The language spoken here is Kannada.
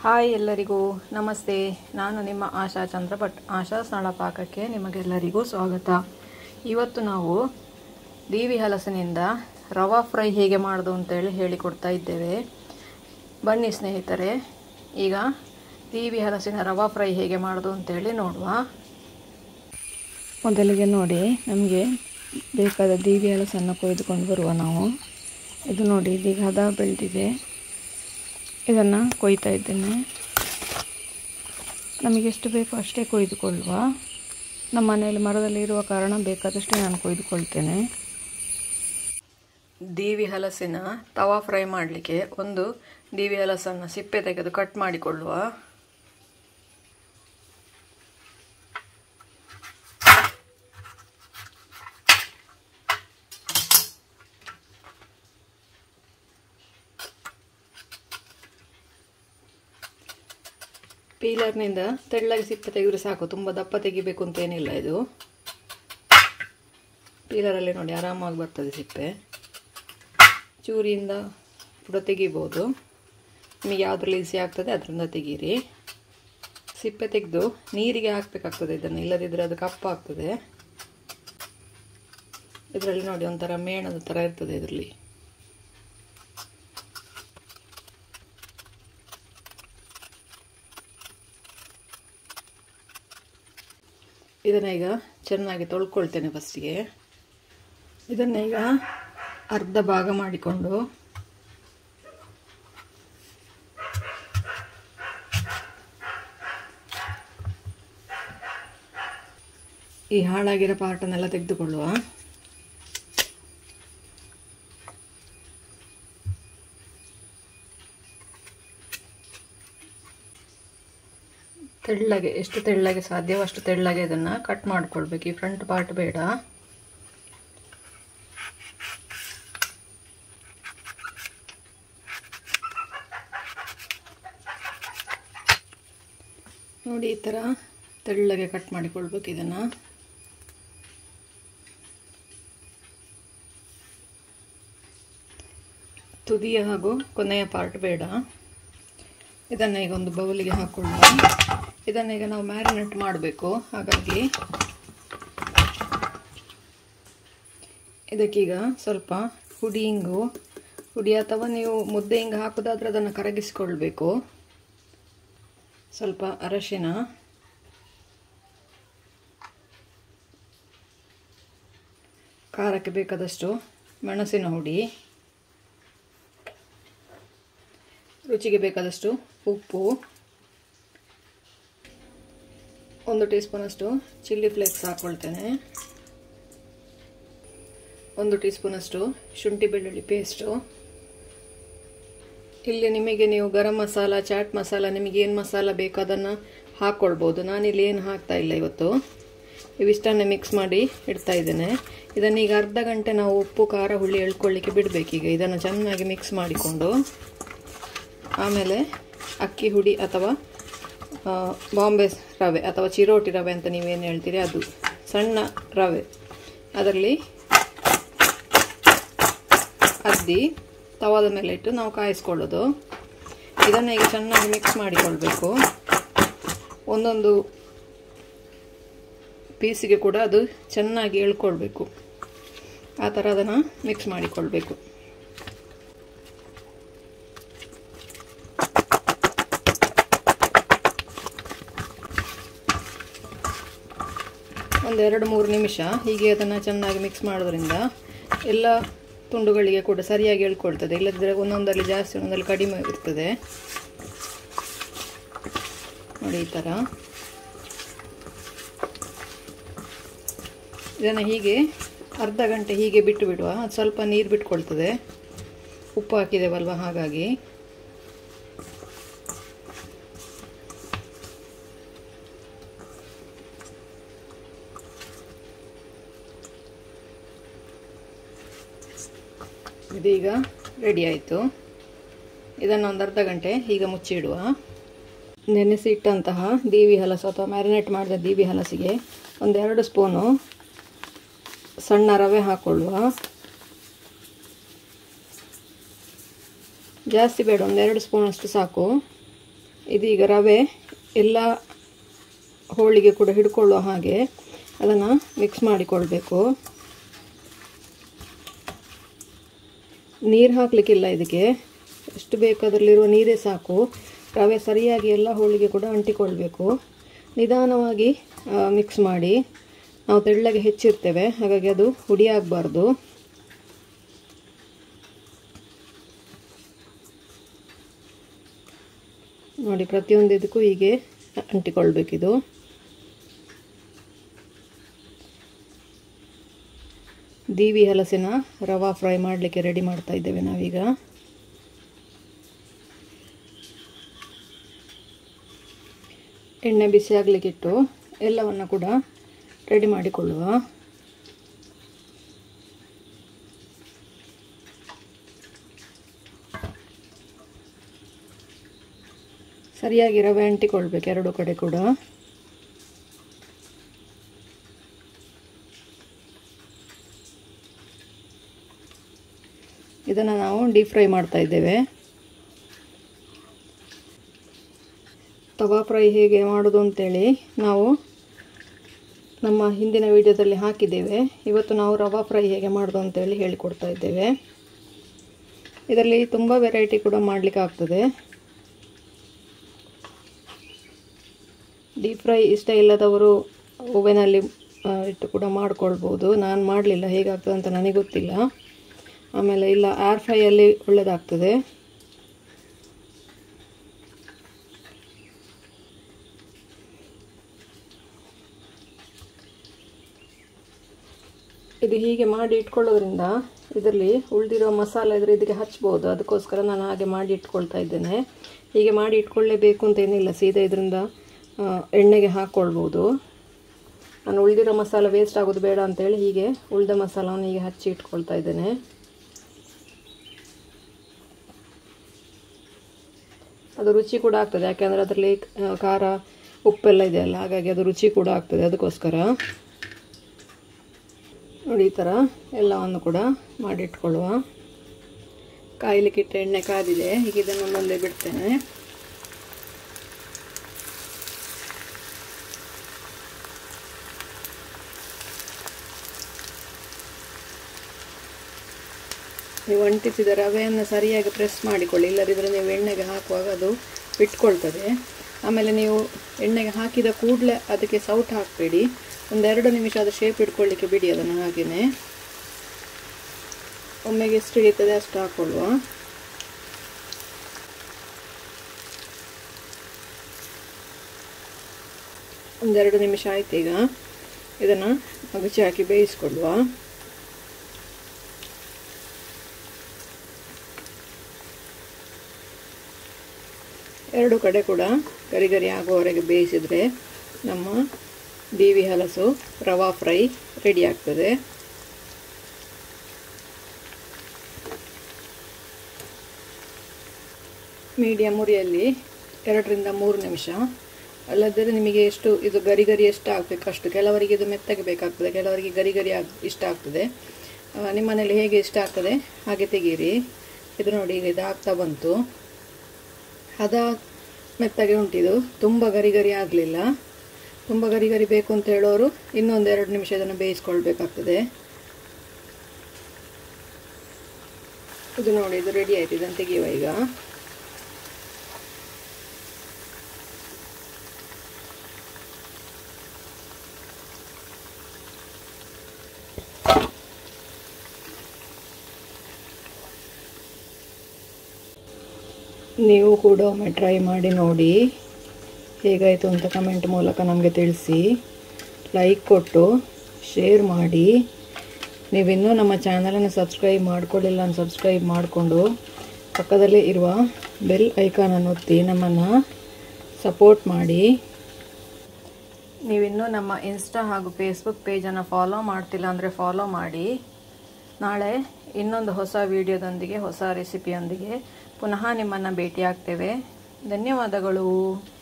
ಹಾಯ್ ಎಲ್ಲರಿಗೂ ನಮಸ್ತೆ ನಾನು ನಿಮ್ಮ ಆಶಾ ಚಂದ್ರಭಟ್ ಆಶಾ ಸ್ಥಳ ಪಾಕಕ್ಕೆ ನಿಮಗೆಲ್ಲರಿಗೂ ಸ್ವಾಗತ ಇವತ್ತು ನಾವು ದೀವಿ ಹಲಸಿನಿಂದ ರವಾ ಫ್ರೈ ಹೇಗೆ ಮಾಡೋದು ಅಂತೇಳಿ ಹೇಳಿಕೊಡ್ತಾ ಇದ್ದೇವೆ ಬನ್ನಿ ಸ್ನೇಹಿತರೆ ಈಗ ದೀವಿ ಹಲಸಿನ ರವಾ ಫ್ರೈ ಹೇಗೆ ಮಾಡೋದು ಅಂತೇಳಿ ನೋಡುವ ಮೊದಲಿಗೆ ನೋಡಿ ನಮಗೆ ಬೇಕಾದ ದೀವಿ ಹಲಸನ್ನು ಕೊಯ್ದುಕೊಂಡು ಬರುವ ನಾವು ಇದು ನೋಡಿ ಇದೀಗ ಹದ ಬೆಳೆದಿದೆ ಇದನ್ನು ಕೊಯ್ತಾ ಇದ್ದೇನೆ ನಮಗೆ ಎಷ್ಟು ಬೇಕೋ ಅಷ್ಟೇ ಕೊಯ್ದುಕೊಳ್ಳುವ ನಮ್ಮ ಮನೆಯಲ್ಲಿ ಮರದಲ್ಲಿ ಇರುವ ಕಾರಣ ಬೇಕಾದಷ್ಟೇ ನಾನು ಕೊಯ್ದುಕೊಳ್ತೇನೆ ದೀವಿ ಹಲಸಿನ ತವಾ ಫ್ರೈ ಮಾಡಲಿಕ್ಕೆ ಒಂದು ದೀವಿ ಹಲಸನ್ನು ಸಿಪ್ಪೆ ತೆಗೆದು ಕಟ್ ಮಾಡಿಕೊಳ್ಳುವ ಪೀಲರ್ನಿಂದ ತೆಳ್ಳಗೆ ಸಿಪ್ಪೆ ತೆಗೆದ್ರೆ ಸಾಕು ತುಂಬ ದಪ್ಪ ತೆಗಿಬೇಕು ಅಂತೇನಿಲ್ಲ ಇದು ಪೀಲರಲ್ಲಿ ನೋಡಿ ಆರಾಮಾಗಿ ಬರ್ತದೆ ಸಿಪ್ಪೆ ಚೂರಿಯಿಂದ ಕೂಡ ತೆಗಿಬೋದು ನಿಮಗೆ ಯಾವುದ್ರಲ್ಲಿ ಈಸಿ ಆಗ್ತದೆ ಅದರಿಂದ ತೆಗೀರಿ ಸಿಪ್ಪೆ ತೆಗೆದು ನೀರಿಗೆ ಹಾಕಬೇಕಾಗ್ತದೆ ಇದನ್ನು ಇಲ್ಲದಿದ್ದರೆ ಅದು ಕಪ್ಪಾಗ್ತದೆ ಇದರಲ್ಲಿ ನೋಡಿ ಒಂಥರ ಮೇಣದ ಥರ ಇರ್ತದೆ ಇದರಲ್ಲಿ ಇದನ್ನ ಈಗ ಚೆನ್ನಾಗಿ ತೊಳ್ಕೊಳ್ತೇನೆ ಫಸ್ಟಿಗೆ ಇದನ್ನ ಈಗ ಅರ್ಧ ಭಾಗ ಮಾಡಿಕೊಂಡು ಈ ಹಾಳಾಗಿರೋ ಪಾರ್ಟನ್ನೆಲ್ಲ ತೆಗೆದುಕೊಳ್ಳುವ ತೆಳ್ಳಗೆ ಎಷ್ಟು ತೆಳ್ಳಗೆ ಸಾಧ್ಯವೋ ಅಷ್ಟು ತೆಳ್ಳಗೆ ಇದನ್ನು ಕಟ್ ಮಾಡ್ಕೊಳ್ಬೇಕು ಈ ಫ್ರಂಟ್ ಪಾರ್ಟ್ ಬೇಡ ನೋಡಿ ಈ ಥರ ತೆಳ್ಳಗೆ ಕಟ್ ಮಾಡಿಕೊಳ್ಬೇಕು ಇದನ್ನು ತುದಿಯ ಹಾಗೂ ಕೊನೆಯ ಪಾರ್ಟ್ ಬೇಡ ಇದನ್ನು ಈಗ ಒಂದು ಬೌಲಿಗೆ ಹಾಕೊಳ್ಳುವ ಇದನ್ನು ಈಗ ನಾವು ಮ್ಯಾರಿನೇಟ್ ಮಾಡಬೇಕು ಹಾಗಾಗಿ ಇದಕ್ಕೀಗ ಸ್ವಲ್ಪ ಹುಡಿ ಹಿಂಗು ಹುಡಿ ಅಥವಾ ನೀವು ಮುದ್ದೆ ಹಿಂಗೆ ಹಾಕೋದಾದ್ರೆ ಅದನ್ನು ಕರಗಿಸಿಕೊಳ್ಬೇಕು ಸ್ವಲ್ಪ ಅರಶಿನ ಖಾರಕ್ಕೆ ಬೇಕಾದಷ್ಟು ಮೆಣಸಿನ ಹುಡಿ ರುಚಿಗೆ ಬೇಕಾದಷ್ಟು ಉಪ್ಪು ಒಂದು ಟೀ ಸ್ಪೂನಷ್ಟು ಚಿಲ್ಲಿ ಫ್ಲೇಕ್ಸ್ ಹಾಕ್ಕೊಳ್ತೇನೆ ಒಂದು ಟೀ ಸ್ಪೂನಷ್ಟು ಶುಂಠಿ ಬೆಳ್ಳುಳ್ಳಿ ಪೇಸ್ಟು ಇಲ್ಲಿ ನಿಮಗೆ ನೀವು ಗರಂ ಮಸಾಲ ಚಾಟ್ ಮಸಾಲ ನಿಮಗೆ ಏನು ಮಸಾಲ ಬೇಕೋ ಅದನ್ನು ಹಾಕ್ಕೊಳ್ಬೋದು ನಾನಿಲ್ಲಿ ಏನು ಹಾಕ್ತಾ ಇಲ್ಲ ಇವತ್ತು ಇವಿಷ್ಟನ್ನೇ ಮಿಕ್ಸ್ ಮಾಡಿ ಇಡ್ತಾ ಇದ್ದೇನೆ ಇದನ್ನು ಈಗ ಅರ್ಧ ಗಂಟೆ ನಾವು ಉಪ್ಪು ಖಾರ ಹುಳಿ ಎಳ್ಕೊಳ್ಳಿಕ್ಕೆ ಬಿಡಬೇಕೀಗ ಇದನ್ನು ಚೆನ್ನಾಗಿ ಮಿಕ್ಸ್ ಮಾಡಿಕೊಂಡು ಆಮೇಲೆ ಅಕ್ಕಿ ಹುಡಿ ಅಥವಾ ಬಾಂಬೆ ರವೆ ಅಥವಾ ಚಿರೋಟಿ ರವೆ ಅಂತ ನೀವೇನು ಹೇಳ್ತೀರಿ ಅದು ಸಣ್ಣ ರವೆ ಅದರಲ್ಲಿ ಅದ್ದಿ ತವಾದ ಮೇಲೆ ಇಟ್ಟು ನಾವು ಕಾಯಿಸ್ಕೊಳ್ಳೋದು ಇದನ್ನು ಈಗ ಚೆನ್ನಾಗಿ ಮಿಕ್ಸ್ ಮಾಡಿಕೊಳ್ಬೇಕು ಒಂದೊಂದು ಪೀಸಿಗೆ ಕೂಡ ಅದು ಚೆನ್ನಾಗಿ ಎಳ್ಕೊಳ್ಬೇಕು ಆ ಥರ ಅದನ್ನು ಮಿಕ್ಸ್ ಮಾಡಿಕೊಳ್ಬೇಕು ಒಂದೆರಡು ಮೂರು ನಿಮಿಷ ಹೀಗೆ ಅದನ್ನು ಚೆನ್ನಾಗಿ ಮಿಕ್ಸ್ ಮಾಡೋದ್ರಿಂದ ಎಲ್ಲ ತುಂಡುಗಳಿಗೆ ಕೂಡ ಸರಿಯಾಗಿ ಎಳ್ಕೊಳ್ತದೆ ಇಲ್ಲದಿದ್ದರೆ ಒಂದೊಂದಲ್ಲಿ ಜಾಸ್ತಿ ಒಂದೊಂದಲ್ಲಿ ಕಡಿಮೆ ಇರ್ತದೆ ನೋಡಿ ಈ ಥರ ಇದನ್ನು ಹೀಗೆ ಅರ್ಧ ಗಂಟೆ ಹೀಗೆ ಬಿಟ್ಟು ಬಿಡುವ ಅದು ಸ್ವಲ್ಪ ನೀರು ಬಿಟ್ಕೊಳ್ತದೆ ಉಪ್ಪು ಹಾಕಿದ್ದೇವಲ್ವ ಹಾಗಾಗಿ ಇದೀಗ ರೆಡಿ ಆಯಿತು ಇದನ್ನು ಒಂದು ಅರ್ಧ ಗಂಟೆ ಈಗ ಮುಚ್ಚಿಡುವ ನೆನೆಸಿ ಇಟ್ಟಂತಹ ದೀವಿ ಹಲಸು ಅಥವಾ ಮ್ಯಾರಿನೇಟ್ ಮಾಡಿದ ದೀವಿ ಹಲಸಿಗೆ ಒಂದೆರಡು ಸ್ಪೂನು ಸಣ್ಣ ರವೆ ಹಾಕ್ಕೊಳ್ಳುವ ಜಾಸ್ತಿ ಬೇಡ ಒಂದೆರಡು ಸ್ಪೂನ್ ಅಷ್ಟು ಸಾಕು ಇದೀಗ ರವೆ ಎಲ್ಲ ಹೋಳಿಗೆ ಕೂಡ ಹಿಡ್ಕೊಳ್ಳೋ ಹಾಗೆ ಅದನ್ನು ಮಿಕ್ಸ್ ಮಾಡಿಕೊಳ್ಬೇಕು ನೀರು ಹಾಕಲಿಕ್ಕಿಲ್ಲ ಇದಕ್ಕೆ ಎಷ್ಟು ಬೇಕು ಅದರಲ್ಲಿರುವ ನೀರೇ ಸಾಕು ರವೆ ಸರಿಯಾಗಿ ಎಲ್ಲ ಹೋಳಿಗೆ ಕೂಡ ಅಂಟಿಕೊಳ್ಬೇಕು ನಿಧಾನವಾಗಿ ಮಿಕ್ಸ್ ಮಾಡಿ ನಾವು ತೆಳ್ಳಗೆ ಹೆಚ್ಚಿರ್ತೇವೆ ಹಾಗಾಗಿ ಅದು ಹುಡಿ ಆಗಬಾರ್ದು ನೋಡಿ ಪ್ರತಿಯೊಂದು ಇದಕ್ಕೂ ಹೀಗೆ ಅಂಟಿಕೊಳ್ಬೇಕಿದು ದೀವಿ ಹಲಸಿನ ರವಾ ಫ್ರೈ ಮಾಡಲಿಕ್ಕೆ ರೆಡಿ ಮಾಡ್ತಾ ಇದ್ದೇವೆ ನಾವೀಗ ಎಣ್ಣೆ ಬಿಸಿ ಆಗಲಿಕ್ಕಿಟ್ಟು ಎಲ್ಲವನ್ನು ಕೂಡ ರೆಡಿ ಮಾಡಿಕೊಳ್ಳುವ ಸರಿಯಾಗಿ ರವೆ ಅಂಟಿಕೊಳ್ಬೇಕು ಎರಡು ಕಡೆ ಕೂಡ ಇದನ್ನು ನಾವು ಡೀಪ್ ಫ್ರೈ ಮಾಡ್ತಾ ಇದ್ದೇವೆ ತವಾ ಫ್ರೈ ಹೇಗೆ ಮಾಡೋದು ಅಂತೇಳಿ ನಾವು ನಮ್ಮ ಹಿಂದಿನ ವಿಡಿಯೋದಲ್ಲಿ ಹಾಕಿದ್ದೇವೆ ಇವತ್ತು ನಾವು ರವಾ ಫ್ರೈ ಹೇಗೆ ಮಾಡೋದು ಅಂತೇಳಿ ಹೇಳಿಕೊಡ್ತಾ ಇದ್ದೇವೆ ಇದರಲ್ಲಿ ತುಂಬ ವೆರೈಟಿ ಕೂಡ ಮಾಡಲಿಕ್ಕೆ ಆಗ್ತದೆ ಡೀಪ್ ಫ್ರೈ ಇಷ್ಟ ಇಲ್ಲದವರು ಓವೆನಲ್ಲಿ ಇಟ್ಟು ಕೂಡ ಮಾಡ್ಕೊಳ್ಬೋದು ನಾನು ಮಾಡಲಿಲ್ಲ ಹೇಗಾಗ್ತದೆ ಅಂತ ನನಗೆ ಗೊತ್ತಿಲ್ಲ ಆಮೇಲೆ ಇಲ್ಲ ಏರ್ ಫ್ರೈಯಲ್ಲಿ ಒಳ್ಳೆಯದಾಗ್ತದೆ ಇದು ಹೀಗೆ ಮಾಡಿ ಇಟ್ಕೊಳ್ಳೋದ್ರಿಂದ ಇದರಲ್ಲಿ ಉಳಿದಿರೋ ಮಸಾಲೆ ಇದ್ರೆ ಇದಕ್ಕೆ ಹಚ್ಬೋದು ಅದಕ್ಕೋಸ್ಕರ ನಾನು ಹಾಗೆ ಮಾಡಿ ಇಟ್ಕೊಳ್ತಾ ಇದ್ದೇನೆ ಹೀಗೆ ಮಾಡಿ ಇಟ್ಕೊಳ್ಳೇಬೇಕು ಅಂತ ಏನಿಲ್ಲ ಸೀದಾ ಇದರಿಂದ ಎಣ್ಣೆಗೆ ಹಾಕ್ಕೊಳ್ಬೋದು ನಾನು ಉಳಿದಿರೋ ಮಸಾಲೆ ವೇಸ್ಟ್ ಆಗೋದು ಬೇಡ ಅಂತೇಳಿ ಹೀಗೆ ಉಳಿದ ಮಸಾಲವನ್ನು ಹೀಗೆ ಹಚ್ಚಿ ಇಟ್ಕೊಳ್ತಾ ಇದ್ದೇನೆ ಅದು ರುಚಿ ಕೂಡ ಆಗ್ತದೆ ಯಾಕೆಂದರೆ ಅದರಲ್ಲಿ ಖಾರ ಉಪ್ಪೆಲ್ಲ ಇದೆಯಲ್ಲ ಹಾಗಾಗಿ ಅದು ರುಚಿ ಕೂಡ ಆಗ್ತದೆ ಅದಕ್ಕೋಸ್ಕರ ನೋಡಿ ಈ ಥರ ಎಲ್ಲವನ್ನು ಕೂಡ ಮಾಡಿಟ್ಕೊಳ್ಳುವ ಕಾಯಲಿಕ್ಕಿಟ್ಟ ಎಣ್ಣೆ ಕಾದಿದೆ ಹೀಗೆ ಇದನ್ನು ಮುಂದೆ ಬಿಡ್ತೇನೆ ನೀವು ಅಂಟಿಸಿದ ರವೆಯನ್ನು ಸರಿಯಾಗಿ ಪ್ರೆಸ್ ಮಾಡಿಕೊಳ್ಳಿ ಇಲ್ಲದಿದ್ದರೆ ನೀವು ಎಣ್ಣೆಗೆ ಹಾಕುವಾಗ ಅದು ಬಿಟ್ಕೊಳ್ತದೆ ಆಮೇಲೆ ನೀವು ಎಣ್ಣೆಗೆ ಹಾಕಿದ ಕೂಡಲೇ ಅದಕ್ಕೆ ಸೌಟ್ ಹಾಕಬೇಡಿ ಒಂದೆರಡು ನಿಮಿಷ ಅದು ಶೇಪ್ ಇಟ್ಕೊಳ್ಳಿಕ್ಕೆ ಬಿಡಿ ಅದನ್ನು ಹಾಗೆಯೇ ಒಮ್ಮೆಗೆ ಎಷ್ಟು ಹಿಡಿತದೆ ಅಷ್ಟು ಹಾಕ್ಕೊಳ್ಳುವ ಒಂದೆರಡು ನಿಮಿಷ ಆಯ್ತು ಈಗ ಇದನ್ನು ಮಗುಚಿ ಹಾಕಿ ಬೇಯಿಸ್ಕೊಳ್ಳುವ ಎರಡು ಕಡೆ ಕೂಡ ಗರಿ ಗರಿ ಆಗುವವರೆಗೆ ಬೇಯಿಸಿದರೆ ನಮ್ಮ ದೀವಿ ಹಲಸು ರವಾ ಫ್ರೈ ರೆಡಿ ಆಗ್ತದೆ ಮೀಡಿಯಮ್ ಉರಿಯಲ್ಲಿ ಎರಡರಿಂದ ಮೂರು ನಿಮಿಷ ಅಲ್ಲದಿದ್ದರೆ ನಿಮಗೆ ಎಷ್ಟು ಇದು ಗರಿ ಗರಿ ಎಷ್ಟು ಆಗಬೇಕು ಅಷ್ಟು ಕೆಲವರಿಗೆ ಇದು ಮೆತ್ತಗೆ ಬೇಕಾಗ್ತದೆ ಕೆಲವರಿಗೆ ಗರಿ ಗರಿ ಆಗ್ ಇಷ್ಟ ಆಗ್ತದೆ ನಿಮ್ಮ ಮನೇಲಿ ಹೇಗೆ ಇಷ್ಟ ಆಗ್ತದೆ ಹಾಗೆ ತೆಗೀರಿ ಇದು ನೋಡಿ ಈಗ ಇದು ಆಗ್ತಾ ಬಂತು ಹದ ಮೆತ್ತಗೆ ಉಂಟಿದು ತುಂಬ ಗರಿ ಗರಿ ಆಗಲಿಲ್ಲ ತುಂಬ ಗರಿ ಗರಿ ಬೇಕು ಅಂತ ಹೇಳೋರು ಇನ್ನೊಂದು ಎರಡು ನಿಮಿಷ ಇದನ್ನು ಬೇಯಿಸ್ಕೊಳ್ಬೇಕಾಗ್ತದೆ ಇದು ನೋಡಿ ಇದು ರೆಡಿ ಆಯ್ತು ಇದನ್ನು ತೆಗೆಯುವ ಈಗ ನೀವು ಕೂಡ ಒಮ್ಮೆ ಟ್ರೈ ಮಾಡಿ ನೋಡಿ ಹೇಗಾಯಿತು ಅಂತ ಕಮೆಂಟ್ ಮೂಲಕ ನಮಗೆ ತಿಳಿಸಿ ಲೈಕ್ ಕೊಟ್ಟು ಶೇರ್ ಮಾಡಿ ನೀವಿನ್ನೂ ನಮ್ಮ ಚಾನಲನ್ನು ಸಬ್ಸ್ಕ್ರೈಬ್ ಮಾಡ್ಕೊಳ್ಳಿಲ್ಲ ಅಂತ ಸಬ್ಸ್ಕ್ರೈಬ್ ಮಾಡಿಕೊಂಡು ಪಕ್ಕದಲ್ಲೇ ಇರುವ ಬೆಲ್ ಐಕಾನನ್ನು ಒತ್ತಿ ನಮ್ಮನ್ನು ಸಪೋರ್ಟ್ ಮಾಡಿ ನೀವಿನ್ನೂ ನಮ್ಮ ಇನ್ಸ್ಟಾ ಹಾಗೂ ಫೇಸ್ಬುಕ್ ಪೇಜನ್ನು ಫಾಲೋ ಮಾಡ್ತಿಲ್ಲ ಅಂದರೆ ಫಾಲೋ ಮಾಡಿ ನಾಳೆ ಇನ್ನೊಂದು ಹೊಸ ವಿಡಿಯೋದೊಂದಿಗೆ ಹೊಸ ರೆಸಿಪಿಯೊಂದಿಗೆ ಪುನಃ ನಿಮ್ಮನ್ನು ಭೇಟಿಯಾಗ್ತೇವೆ ಧನ್ಯವಾದಗಳು